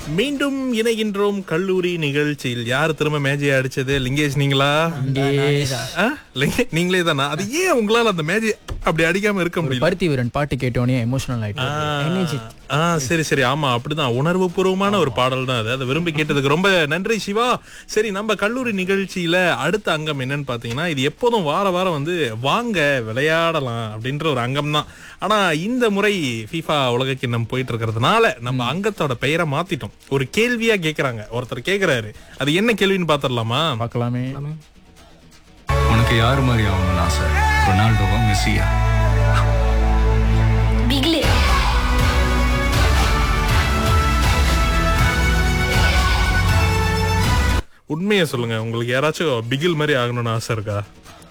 மீண்டும் இணைகின்றோம் கல்லூரி நிகழ்ச்சியில் யார் திரும்ப மேஜை அடிச்சது லிங்கேஷ் நீங்களா ஆ? லிங்கே- நீங்களே தானா அது ஏன் உங்களால அந்த மேஜை அப்படி அடிக்காம இருக்க முடியல பருத்தி வீரன் பாட்டு கேட்டோடனே எமோஷனல் ஆயிட்டு ஆ சரி சரி ஆமா அப்படிதான் உணர்வு பூர்வமான ஒரு பாடல் தான் அது அதை விரும்பி கேட்டதுக்கு ரொம்ப நன்றி சிவா சரி நம்ம கல்லூரி நிகழ்ச்சியில அடுத்த அங்கம் என்னன்னு பாத்தீங்கன்னா இது எப்போதும் வார வாரம் வந்து வாங்க விளையாடலாம் அப்படின்ற ஒரு அங்கம் தான் ஆனா இந்த முறை FIFA உலக கிண்ணம் போயிட்டு இருக்கிறதுனால நம்ம அங்கத்தோட பெயரை மாத்திட்டோம் ஒரு கேள்வியா கேக்குறாங்க ஒருத்தர் கேக்குறாரு அது என்ன கேள்வின்னு பாத்திரலாமா பார்க்கலாமே உனக்கு யார் மாதிரி ஆகணும்னு ஆசை ரொனால்டோவா மெஸ்ஸியா பிக்லு உண்மையை சொல்லுங்க உங்களுக்கு யாராச்சும் பிகில் மாதிரி ஆகணும்னு ஆசை இருக்கா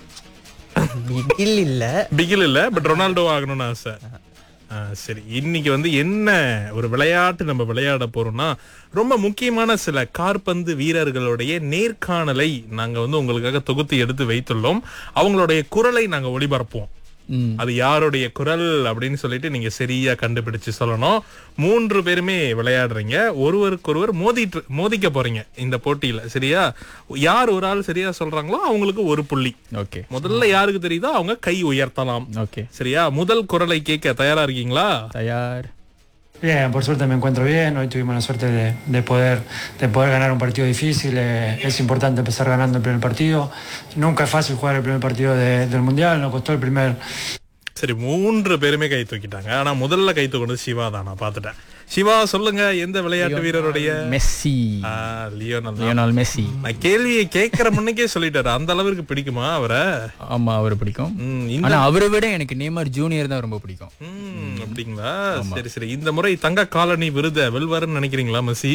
பிகில் இல்ல பிகில் இல்ல பட் ரொனால்டோ ஆகணும்னு ஆசை ஆ, சரி இன்னைக்கு வந்து என்ன ஒரு விளையாட்டு நம்ம விளையாட போறோம்னா ரொம்ப முக்கியமான சில காற்பந்து வீரர்களுடைய நேர்காணலை நாங்க வந்து உங்களுக்காக தொகுத்து எடுத்து வைத்துள்ளோம் அவங்களுடைய குரலை நாங்க ஒளிபரப்புவோம் ம். அது யாருடைய குரல் அப்படின்னு சொல்லிட்டு நீங்க சரியா கண்டுபிடிச்சு சொல்லணும் மூன்று பேருமே விளையாடுறீங்க ஒருவருக்கொருவர் மோதிட்டு மோதிக்க போறீங்க இந்த போட்டியில சரியா யார் ஒரு ஆள் சரியா சொல்றாங்களோ அவங்களுக்கு ஒரு புள்ளி ஓகே முதல்ல யாருக்கு தெரியுதோ அவங்க கை உயர்த்தலாம் ஓகே சரியா முதல் குரலை கேட்க தயாரா இருக்கீங்களா தயார் Bien, por suerte me encuentro bien. Hoy tuvimos la suerte de, de poder, de poder ganar un partido difícil. Eh, es importante empezar ganando el primer partido. Nunca es fácil jugar el primer partido de- del Mundial. Nos costó el primer, சரி மூன்று பேருமே கை தூக்கிட்டாங்க ஆனா முதல்ல கை தூக்கினது சிவா தான் நான் பாத்துட்டேன் சிவா சொல்லுங்க எந்த விளையாட்டு வீரருடைய மெஸ்ஸி ஆ, லியோனல் தான். லியோனால் மெஸ்ஸி நான் கேள்வியை கேட்கிற முன்னுக்கே சொல்லிட்டாரு அந்த அளவிற்கு பிடிக்குமா அவரை ஆமா அவர் பிடிக்கும் ம், இந்த ஆனா அவரை விட எனக்கு நேமர் ஜூனியர் தான் ரொம்ப பிடிக்கும் ம், அப்படிங்களா சரி சரி இந்த முறை தங்க காலனி விருத வெல்வாருன்னு நினைக்கிறீங்களா மெஸ்ஸி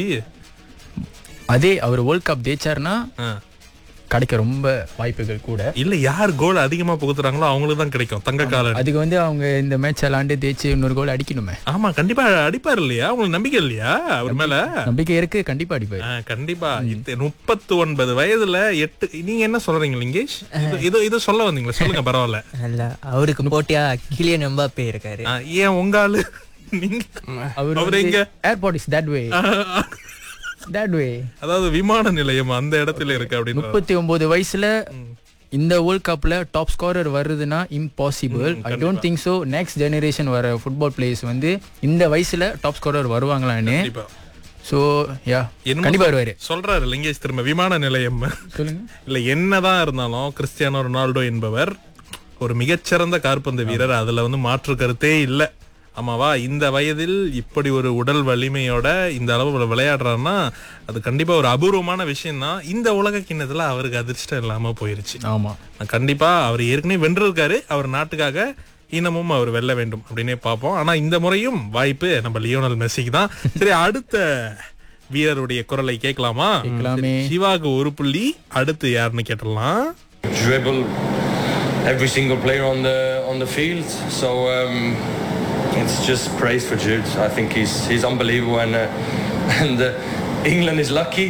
அதே அவர் வேர்ல்ட் கப் ஜெயிச்சாருன்னா ஆ. கிடைக்க ரொம்ப வாய்ப்புகள் கூட இல்ல யார் கோல் அதிகமா புகுத்துறாங்களோ அவங்களுக்கு தான் கிடைக்கும் தங்க காலனி அதுக்கு வந்து அவங்க இந்த மேட்ச் விளாண்டு தேய்ச்சி இன்னொரு கோல் அடிக்கணுமே ஆமா கண்டிப்பா அடிப்பார் இல்லையா உங்களுக்கு நம்பிக்கை இல்லையா அவர் மேல நம்பிக்கை இருக்கு கண்டிப்பா அடிப்பாரு ஆ, கண்டிப்பா இது முப்பத்து ஒன்பது வயதுல எட்டு நீங்க என்ன சொல்றீங்க லிங்கேஷ் இது- இது இது சொல்ல வந்தீங்களா சொல்லுங்க பரவாயில்ல அல்ல அவருக்கு போட்டியா கிளியன் எம்பாப்பே இருக்காரு ஆ, ஏன் உங்க ஆளு நீங்க அவர் அவர் எங்க? Airport is that way that way அதாவது விமான நிலையம் அந்த இடத்துல இருக்கு அப்படின்னு முப்பத்தி ஒன்பது வயசுல இந்த வேர்ல்ட் கப்ல டாப் ஸ்கோரர் வருதுன்னா impossible I don't think so next generation வர ஃபுட்பால் பிளேயர்ஸ் வந்து இந்த வயசுல டாப் ஸ்கோரர் வருவாங்களான்னு கண்டிப்பா ஸோ யா என்னமோ கண்டிப்பா வருவாரு சொல்றாரு லிங்கேஷ் திரும்ப விமான நிலையம் சொல்லுங்க இல்ல என்னதான் இருந்தாலும் கிறிஸ்டியானோ ரொனால்டோ என்பவர் ஒரு மிகச்சிறந்த காற்பந்து வீரர் அதுல வந்து மாற்று கருத்தே இல்ல ஆமாவா இந்த வயதில் இப்படி ஒரு உடல் வலிமையோட இந்த அளவு விளையாடுறாருன்னா அது கண்டிப்பா ஒரு அபூர்வமான விஷயம் தான் இந்த உலக கிண்ணத்துல அவருக்கு அதிர்ஷ்டம் இல்லாம போயிருச்சு ஆமா கண்டிப்பா அவர் ஏற்கனவே வென்றிருக்காரு அவர் நாட்டுக்காக இனமும் அவர் வெல்ல வேண்டும் அப்படின்னே பார்ப்போம் ஆனா இந்த முறையும் வாய்ப்பு நம்ம லியோனல் மெஸ்ஸிக்கு தான் சரி அடுத்த வீரருடைய குரலை கேட்கலாமா கேட்கலாமே. சரி, சிவாக்கு ஒரு புள்ளி அடுத்து யாருன்னு கேட்டலாம் dribble every single player on the on the field. So um, it's just praise for Jude. I think he's he's unbelievable, and uh, and uh, England is lucky.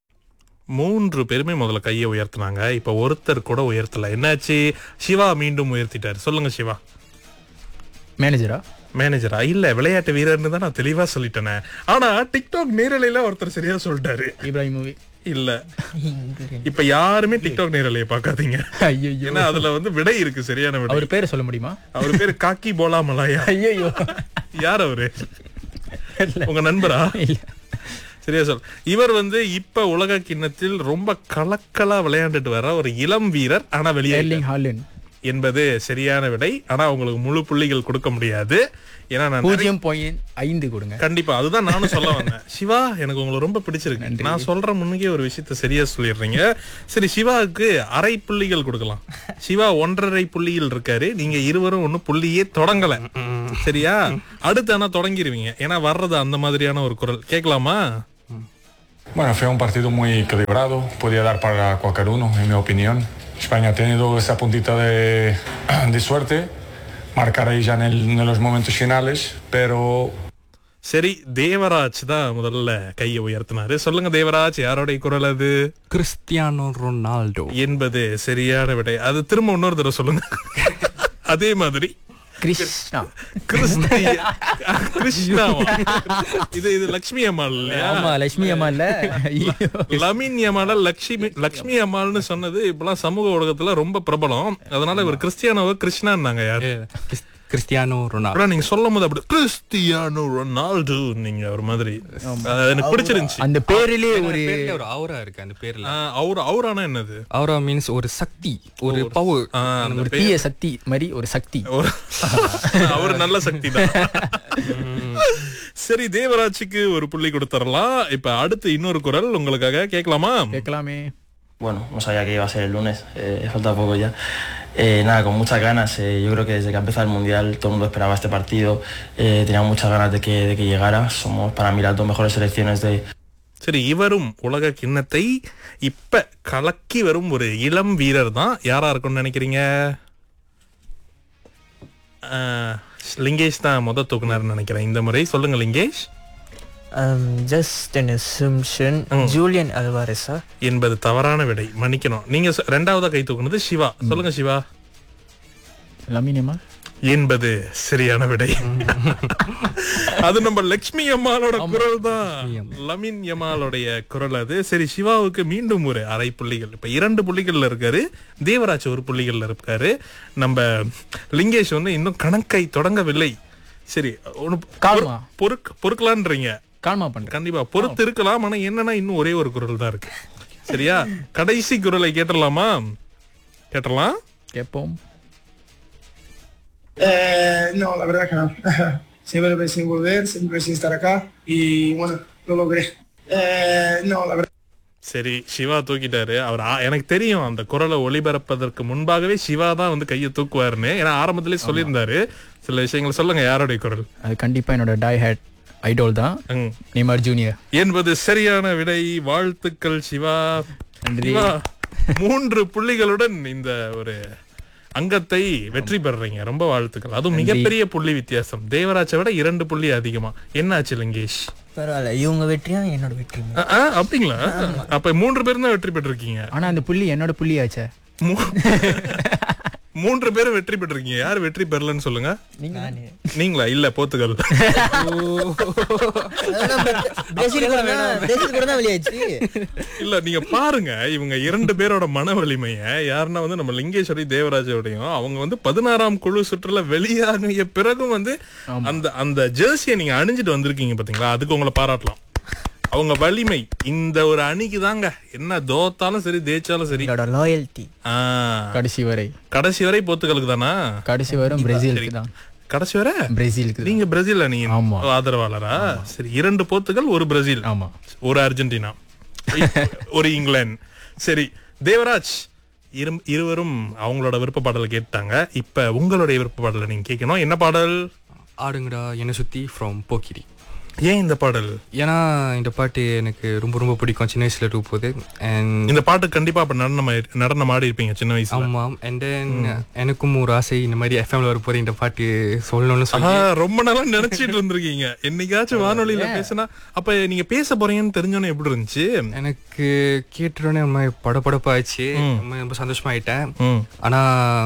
மூன்று பேருமே முதல்ல கையை உயர்த்தினாங்க இப்ப ஒருத்தர் கூட உயர்த்தல என்னாச்சு சிவா மீண்டும் உயர்த்திட்டாரு சொல்லுங்க சிவா மேனேஜரா மேனேஜரா இல்ல விளையாட்டு வீரர்னு தான் நான் தெளிவா சொல்லிட்டேனே ஆனா டிக்டாக் நேரலையில ஒருத்தர் சரியா சொல்லிட்டாரு இப்ராஹிம் மூவி இல்ல இப்ப யாருமே டிக்டாக் நேரலையை பார்க்காதீங்க ஐயோ ஏன்னா அதுல வந்து விடை இருக்கு சரியான விடை அவர் பேரை சொல்ல முடியுமா அவர் பேரு காக்கி போலா மலாயா ஐயோ யார் அவரு உங்க நண்பரா சரியா சொல் இவர் வந்து இப்ப உலக கிண்ணத்தில் ரொம்ப கலக்கலா விளையாண்டுட்டு வர ஒரு இளம் வீரர் ஆனா வெளியே எர்லிங் ஹாலன் என்பது சரியான விடை ஆனா உங்களுக்கு முழு புள்ளிகள் கொடுக்க முடியாது ஏன்னா நான் நிறைய- பூஜ்ஜியம் பாயிண்ட் ஐந்து கொடுங்க கண்டிப்பா அதுதான் நானும் சொல்ல வந்தேன் சிவா எனக்கு உங்களை ரொம்ப பிடிச்சிருக்கு நான் சொல்ற முன்னுக்கே ஒரு விஷயத்த சரியா சொல்லிடுறீங்க சரி சிவாவுக்கு அரை புள்ளிகள் கொடுக்கலாம் சிவா ஒன்றரை புள்ளியில் இருக்காரு நீங்க இருவரும் ஒன்னும் புள்ளியே தொடங்கல சரியா அடுத்து ஆனா தொடங்கிருவீங்க ஏன்னா வர்றது அந்த மாதிரியான ஒரு குரல் கேட்கலாமா Bueno, fue un partido muy equilibrado, podía dar para cualquier uno, en mi opinión. España ha tenido esa puntita de, de suerte, marcar ahí ya en, el- en los momentos finales, pero சரி தேவராஜ் தான் முதல்ல கையை உயர்த்தினாரு சொல்லுங்க தேவராஜ் யாரோடைய குரல் அது Cristiano Ronaldo என்பது சரியான விடை அது திரும்ப இன்னொரு தடவை சொல்லுங்க அதே மாதிரி கிருஷ்ணா கிறிஸ்திய கிருஷ்ணாவா இது இது லக்ஷ்மி அம்மாள் இல்லையா ஆமா லட்சுமி அம்மா இல்ல ஐயோ. லமின் யமால லட்சுமி லக்ஷ்மி அம்மாள்னு சொன்னது இப்பெல்லாம் சமூக ஊடகத்துல ரொம்ப பிரபலம் அதனால இவர் கிறிஸ்டியானோவை கிருஷ்ணான்னாங்க யாரு கிறிஸ்- கிறிஸ்டியானோ ரொனால்டோ அப்புறம் நீங்க சொல்லும் போது அப்படி கிறிஸ்டியானோ ரொனால்டோ நீங்க ஒரு மாதிரி அது எனக்கு பிடிச்சிருந்துச்சு அந்த பேரிலே ஒரு பேர்ல ஒரு ஆவரா இருக்கு அந்த பேர்ல ஆஹ், அவர் அவரானா என்னது ஆவரா மீன்ஸ் ஒரு சக்தி ஒரு பவர் ஆஹ், அந்த ஒரு பேர் தீய சக்தி மாதிரி ஒரு சக்தி ஒரு- அவர் நல்ல சக்தி தான் சரி தேவராஜுக்கு ஒரு புள்ளி கொடுத்துடலாம் இப்ப அடுத்து இன்னொரு குரல் உங்களுக்காக கேட்கலாமா கேட்கலாமே Bueno, no sabía que iba a ser el lunes, eh, falta poco ya. Eh, nada, con muchas ganas. eh, yo creo que desde que ha empezado el Mundial todo el mundo esperaba este partido. Eh, tenía muchas ganas de que, de que llegara. Somos para mí las dos mejores selecciones de, சரி இவரும் உலக கிண்ணத்தை இப்ப கலக்கி வரும் ஒரு இளம் வீரர் தான் யாரா இருக்கும்னு நினைக்கிறீங்க ஆஹ், லிங்கேஷ் தான் முத தூக்குனாருன்னு நினைக்கிறேன் இந்த முறை சொல்லுங்க Lingesh Um, just an assumption. Julian Alvarez, sir. என்பது தவறான விடை மன்னிக்கணும் நீங்க சொ- ரெண்டாவதா கை தூக்குனது சிவா சொல்லுங்க சிவா லமின் அம்மா என்பது சரியான விடை அது நம்ம லக்ஷ்மி அம்மாளோட குரல் தான் லமின் யமாலோடைய குரல் அது சரி சிவாவுக்கு மீண்டும் ஒரு அரை புள்ளிகள் இப்ப இரண்டு புள்ளிகள்ல இருக்காரு தேவராஜ் ஒரு புள்ளிகள்ல இருக்காரு நம்ம லிங்கேஷ் வந்து இன்னும் கணக்கை தொடங்கவில்லை சரி ஒண்ணு கால்மா. பொறுக் பொறுக்கலான்றீங்க கால்மா பண்றேன் கண்டிப்பா பொறுத்து இருக்கலாம் ஆனா என்னன்னா இன்னும் ஒரே ஒரு குரல் தான் இருக்கு சரியா கடைசி குரலை கேட்டலாமா கேட்டலாம் கேட்போம் Eh, no, la verdad que no. siempre pensé en volver, siempre pensé en estar acá y bueno, lo logré. Eh, no, la verdad. சரி சிவா தூக்கிட்டாரு அவர் ஆ- எனக்கு தெரியும் அந்த குரலை ஒளிபரப்பதற்கு முன்பாகவே சிவா தான் வந்து கையை தூக்குவாருன்னு ஏன்னா ஆரம்பத்திலே சொல்லியிருந்தாரு சில விஷயங்களை சொல்லுங்க யாருடைய குரல் அது கண்டிப்பா என்னோட டை ஹேட் ஐடோல் தான் ம். நேமார் ஜூனியர் என்பது சரியான விடை வாழ்த்துக்கள் சிவா நன்றி. சிவா மூன்று புள்ளிகளுடன் இந்த ஒரு அங்கத்தை வெற்றி பெறுறீங்க ரொம்ப வாழ்த்துக்கள் அதுவும் மிகப்பெரிய புள்ளி வித்தியாசம் தேவராஜை விட இரண்டு புள்ளி அதிகமா என்ன ஆச்சு லிங்கேஷ் பரவாயில்ல இவங்க வெற்றியா என்னோட வெற்றி ஆ, ஆ, அப்படிங்களா அப்ப மூன்று பேரும் தான் வெற்றி பெற்றிருக்கீங்க ஆனா அந்த புள்ளி என்னோட புள்ளி ஆச்சே மூ- மூன்று பேரும் வெற்றி பெற்றிருக்கீங்க யார் வெற்றி பெறலன்னு சொல்லுங்க நானு. நீங்களா இல்ல போத்துகள் பிரேசில் கூட தான் பிரேசில் கூட தான் வெளியாச்சு இல்ல நீங்க பாருங்க இவங்க இரண்டு பேரோட மன வலிமைய யாருன்னா வந்து நம்ம லிங்கேஸ்வரி தேவராஜோடையும் அவங்க வந்து பதினாறாம் குழு சுற்றுல வெளியாகிய பிறகும் வந்து அந்த அந்த ஜெர்சியை நீங்க அணிஞ்சிட்டு வந்திருக்கீங்க பாத்தீங்களா அதுக்கு உங்களை பாராட்டலாம் அவங்க வலிமை இந்த ஒரு அணிக்கு தாங்க என்ன தோத்தாலும் சரி தேய்ச்சாலும் சரி என்னோட லாயல்ட்டி ஆ, கடைசி வரை கடைசி வரை போத்துகளுக்கு தானா கடைசி வரை பிரேசிலுக்கு தான் கடைசி வரை பிரேசிலுக்கு தான் நீங்க பிரேசில் நீங்க ஆமா. ஆதரவாளரா சரி இரண்டு போர்த்துகல் ஒரு பிரேசில் ஆமா ஒரு அர்ஜென்டினா ஒரு இங்கிலாந்து சரி தேவராஜ் இரும் இருவரும் அவங்களோட விருப்ப பாடலை கேட்டாங்க இப்ப உங்களுடைய விருப்ப பாடலை நீங்க கேட்கணும் என்ன பாடல் ஆடுங்கடா என்னை சுத்தி ஃப்ரம் போக்கிரி ஏன் இந்த பாடல் ஏன்னா இந்த பாட்டு எனக்கு ரொம்ப ரொம்ப பிடிக்கும் சின்ன வயசுல இருக்கும் போது அண்ட் இந்த பாட்டு கண்டிப்பா அப்ப நடனம் நடனம் ஆடி இருப்பீங்க சின்ன வயசுல ஆமாம் அண்ட் தென் எனக்கும் ஒரு ஆசை இந்த மாதிரி எஃப்எம்ல வரப்போது இந்த பாட்டு சொல்லணும்னு ஆ, சொல்லி ரொம்ப நாளா நினைச்சிட்டு இருந்திருக்கீங்க என்னைக்காச்சும் வானொலியில பேசினா அப்ப நீங்க பேச போறீங்கன்னு தெரிஞ்சோன்னே எப்படி இருந்துச்சு எனக்கு கேட்டுடனே ரொம்ப படபடப்பாச்சு ரொம்ப ரொம்ப சந்தோஷமாயிட்டேன் ம். ஆனா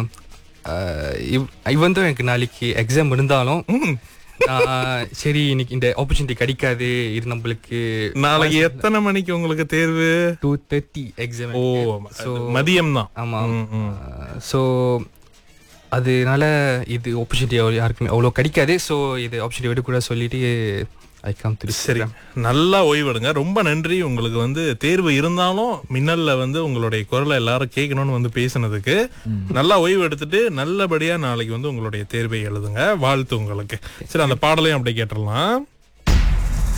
இவன் தான் எனக்கு நாளைக்கு எக்ஸாம் இருந்தாலும் நான் சரி இன்னைக்கு இந்த ஆப்பர்ச்சுனிட்டி கிடைக்காது இது நம்மளுக்கு நாளைக்கு எத்தனை மணிக்கு உங்களுக்கு தேர்வு two thirty exam oh so மதியம் தான் ஆமா ம், ம். ஸோ அதனால இது ஆப்பர்ச்சுனிட்டி யாருக்குமே அவ்வளோ கிடைக்காது ஸோ இது ஆப்பர்ச்சுனிட்டி விடக்கூடாது சொல்லிட்டு ஐ கம் டு சரி நல்லா ஓய்வெடுங்க ரொம்ப நன்றி உங்களுக்கு வந்து தேர்வு இருந்தாலும் மின்னல்ல வந்து உங்களுடைய குரலை எல்லாரும் கேட்கணும்னு வந்து பேசுனதுக்கு நல்லா ஓய்வு எடுத்துட்டு நல்லபடியா நாளைக்கு வந்து உங்களுடைய தேர்வை எழுதுங்க வாழ்த்து உங்களுக்கு சரி அந்த பாடலையும் அப்படி கேட்டுடலாம்